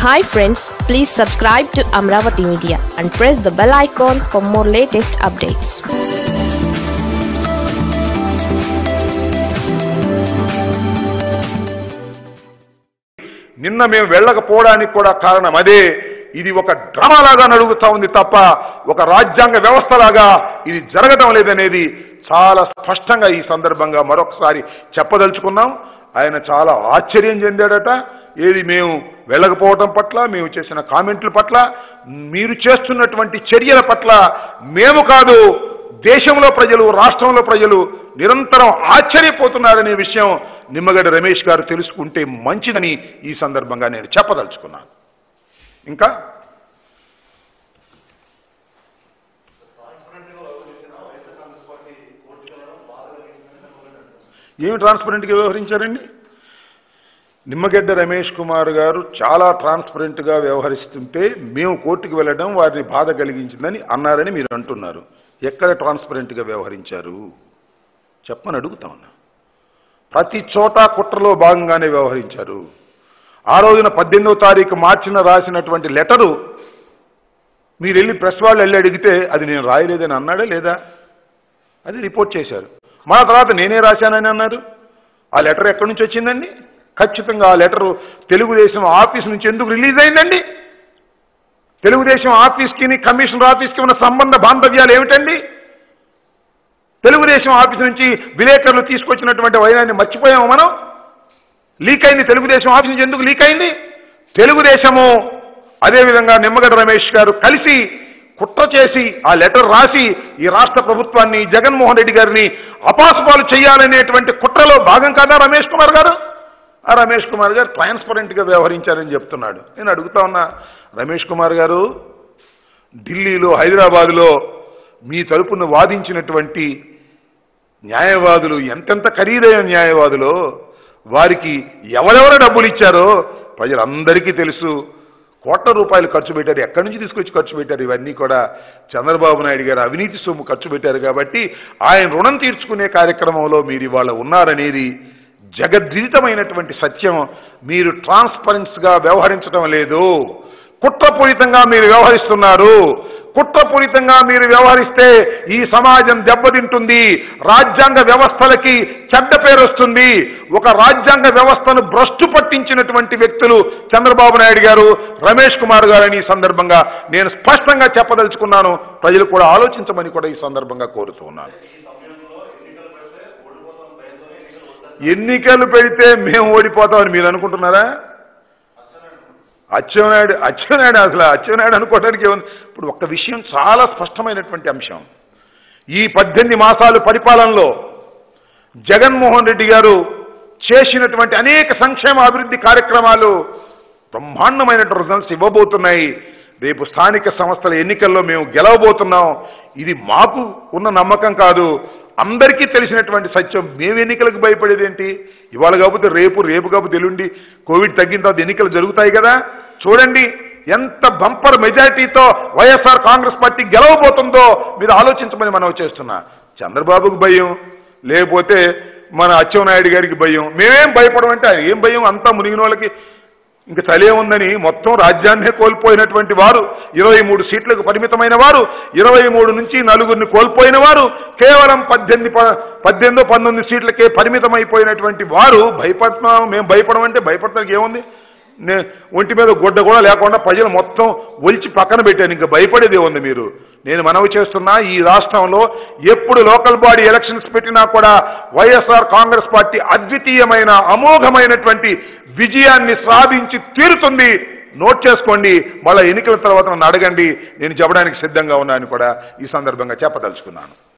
hi friends please subscribe to Amaravati media and press the bell icon for more latest updates నిన్న మేము వెళ్ళకపోవడానికి కూడా కారణం అదే ఇది ఒక డ్రామాలాగా నడుగుతా ఉంది తప్ప ఒక రాజ్యాంగ వ్యవస్థలాగా ఇది జరగడం లేదనేది చాలా స్పష్టంగా ఈ సందర్భంగా మరొకసారి చెప్పదలుచుకున్నాం ఆయన చాలా ఆశ్చర్యం చెందాడట ఏది మేము వెళ్ళకపోవటం పట్ల మేము చేసిన కామెంట్ల పట్ల మీరు చేస్తున్నటువంటి చర్యల పట్ల మేము కాదు దేశంలో ప్రజలు రాష్ట్రంలో ప్రజలు నిరంతరం ఆశ్చర్యపోతున్నారనే విషయం నిమ్మగడ్డ రమేష్ గారు తెలుసుకుంటే మంచిదని ఈ సందర్భంగా నేను చెప్పదలుచుకున్నాను ఇంకా ఏమి ట్రాన్స్పరెంట్గా వ్యవహరించారండి నిమ్మగడ్డ రమేష్ కుమార్ గారు చాలా ట్రాన్స్పరెంట్గా వ్యవహరిస్తుంటే మేము కోర్టుకు వెళ్ళడం వారిని బాధ కలిగించిందని అన్నారని మీరు అంటున్నారు ఎక్కడ ట్రాన్స్పరెంట్గా వ్యవహరించారు చెప్పని అడుగుతా ఉన్నా ప్రతి చోట కుట్రలో భాగంగానే వ్యవహరించారు ఆ రోజున పద్దెనిమిదవ తారీఖు మార్చిన రాసినటువంటి లెటరు మీరు వెళ్ళి ప్రెస్ వాళ్ళు వెళ్ళి అడిగితే అది నేను రాయలేదని అన్నాడా లేదా అది రిపోర్ట్ చేశారు మా తర్వాత నేనే రాశానని అన్నారు ఆ లెటర్ ఎక్కడి నుంచి వచ్చిందండి ఖచ్చితంగా ఆ లెటరు తెలుగుదేశం ఆఫీస్ నుంచి ఎందుకు రిలీజ్ అయిందండి తెలుగుదేశం ఆఫీస్కి కమిషనర్ ఆఫీస్కి ఉన్న సంబంధ బాంధవ్యాలు ఏమిటండి తెలుగుదేశం ఆఫీస్ నుంచి విలేకరులు తీసుకొచ్చినటువంటి వైరాన్ని మర్చిపోయాము మనం లీక్ అయింది తెలుగుదేశం ఆఫీస్ నుంచి ఎందుకు లీక్ అయింది తెలుగుదేశము అదేవిధంగా నిమ్మగడ్డ రమేష్ గారు కలిసి కుట్ర చేసి ఆ లెటర్ రాసి ఈ రాష్ట్ర ప్రభుత్వాన్ని జగన్మోహన్ రెడ్డి గారిని అపాసుపాలు చేయాలనేటువంటి కుట్రలో భాగం కాదా రమేష్ కుమార్ గారు ఆ రమేష్ కుమార్ గారు ట్రాన్స్పరెంట్గా వ్యవహరించారని చెప్తున్నాడు నేను అడుగుతా ఉన్నా రమేష్ కుమార్ గారు ఢిల్లీలో హైదరాబాదులో మీ తరపున వాదించినటువంటి న్యాయవాదులు ఎంతెంత ఖరీదైన న్యాయవాదులో వారికి ఎవరెవరు డబ్బులు ఇచ్చారో ప్రజలందరికీ తెలుసు కోట్ల రూపాయలు ఖర్చు పెట్టారు ఎక్కడి నుంచి తీసుకొచ్చి ఖర్చు పెట్టారు ఇవన్నీ కూడా చంద్రబాబు నాయుడు గారు అవినీతి సొమ్ము ఖర్చు పెట్టారు కాబట్టి ఆయన రుణం తీర్చుకునే కార్యక్రమంలో మీరు ఇవాళ ఉన్నారనేది జగద్విదితమైనటువంటి సత్యం మీరు ట్రాన్స్పరెన్స్గా వ్యవహరించడం లేదు కుట్రపూరితంగా మీరు వ్యవహరిస్తున్నారు కుట్రపూరితంగా మీరు వ్యవహరిస్తే ఈ సమాజం దెబ్బతింటుంది రాజ్యాంగ వ్యవస్థలకి చెడ్డ పేరు వస్తుంది ఒక రాజ్యాంగ వ్యవస్థను భ్రష్టు పట్టించినటువంటి వ్యక్తులు చంద్రబాబు నాయుడు గారు రమేష్ కుమార్ గారు అని ఈ సందర్భంగా నేను స్పష్టంగా చెప్పదలుచుకున్నాను ప్రజలు కూడా ఆలోచించమని కూడా ఈ సందర్భంగా కోరుతూ ఉన్నాను ఎన్నికలు పెడితే మేము ఓడిపోతామని మీరు అనుకుంటున్నారా అచ్చెన్నాయుడు అచ్చెన్నాయుడు అసలు అచ్చెన్నాయుడు అనుకోవడానికి ఏముంది ఇప్పుడు ఒక విషయం చాలా స్పష్టమైనటువంటి అంశం ఈ పద్దెనిమిది మాసాలు పరిపాలనలో జగన్మోహన్ రెడ్డి గారు చేసినటువంటి అనేక సంక్షేమ అభివృద్ధి కార్యక్రమాలు బ్రహ్మాండమైన రిజల్ట్స్ ఇవ్వబోతున్నాయి రేపు స్థానిక సంస్థల ఎన్నికల్లో మేము గెలవబోతున్నాం ఇది మాకు ఉన్న నమ్మకం కాదు అందరికీ తెలిసినటువంటి సత్యం మేము ఎన్నికలకు భయపడేది ఏంటి ఇవాళ కాకపోతే రేపు రేపు కాకపోతే ఎల్లుండి కోవిడ్ తగ్గిన తర్వాత ఎన్నికలు జరుగుతాయి కదా చూడండి ఎంత బంపర్ మెజారిటీతో వైఎస్ఆర్ కాంగ్రెస్ పార్టీ గెలవబోతుందో మీరు ఆలోచించమని మనం చేస్తున్నా చంద్రబాబుకు భయం లేకపోతే మన అచ్చెన్నాయుడు గారికి భయం మేమేం భయపడమంటే ఆయన ఏం భయం అంతా మునిగిన వాళ్ళకి ఇంక చలే ఉందని మొత్తం రాజ్యాన్నే కోల్పోయినటువంటి వారు ఇరవై మూడు సీట్లకు పరిమితమైన వారు ఇరవై మూడు నుంచి నలుగురిని కోల్పోయిన వారు కేవలం పద్దెనిమిది ప- పద్దెనిమిదో పంతొమ్మిది సీట్లకే పరిమితమైపోయినటువంటి వారు భయపడుతున్నాం మేము భయపడమంటే భయపడటానికి ఏముంది నే ఒంటి మీద గుడ్డ కూడా లేకుండా ప్రజలు మొత్తం ఒలిచి పక్కన పెట్టాను ఇంకా భయపడేదే ఉంది మీరు నేను మనవి చేస్తున్నా ఈ రాష్ట్రంలో ఎప్పుడు లోకల్ బాడీ ఎలక్షన్స్ పెట్టినా కూడా వైఎస్ఆర్ కాంగ్రెస్ పార్టీ అద్వితీయమైన అమోఘమైనటువంటి విజయాన్ని సాధించి తీరుతుంది నోట్ చేసుకోండి మళ్ళీ ఎన్నికల తర్వాత నన్ను అడగండి నేను చెప్పడానికి సిద్ధంగా ఉన్నాను కూడా ఈ సందర్భంగా చెప్పదలుచుకున్నాను